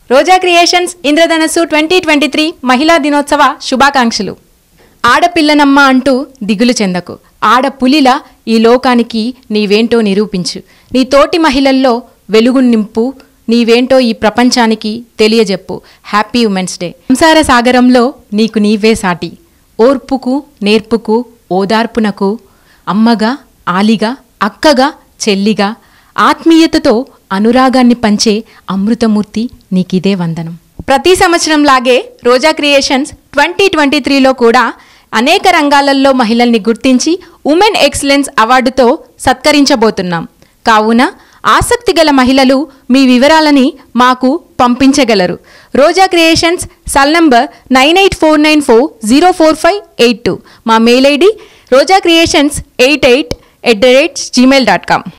రోజా creations ఇంద్రధనస్సు twenty twenty three మహిళా దినోత్సవ శుభాకాంక్షలు ఆడపిల్లనమ్మ అంటూ దిగులు చెందకు ఆడపులిలా ఈ లోకానికి నీవేంటో నిరూపించు నీ తోటి మహిళల్లో వెలుగు నింపు నీవేంటో ఈ ప్రపంచానికి తెలియజెప్పు హ్యాపీ ఉమెన్స్ డే సంసార సాగరంలో నీకు నీవే సాటి ఓర్పుకు నేర్పుకు ఓదార్పునకు అమ్మగా ఆలిగా అక్కగా చెల్లిగా ఆత్మీయతతో అనురాగాన్ని పంచే అమృతమూర్తి నీకిదే వందనం ప్రతి సంవత్సరం లాగే రోజా క్రియేషన్స్ ట్వంటీ ట్వంటీ త్రీలో కూడా అనేక రంగాలలో మహిళల్ని గుర్తించి ఉమెన్ ఎక్సలెన్స్ అవార్డుతో సత్కరించబోతున్నాం కావున ఆసక్తి గల మహిళలు మీ వివరాలని మాకు పంపించగలరు Roja creations cell number nine eight four nine four zero four five eight two మా mail ID Roja creations eight eight at the rate Gmail dot com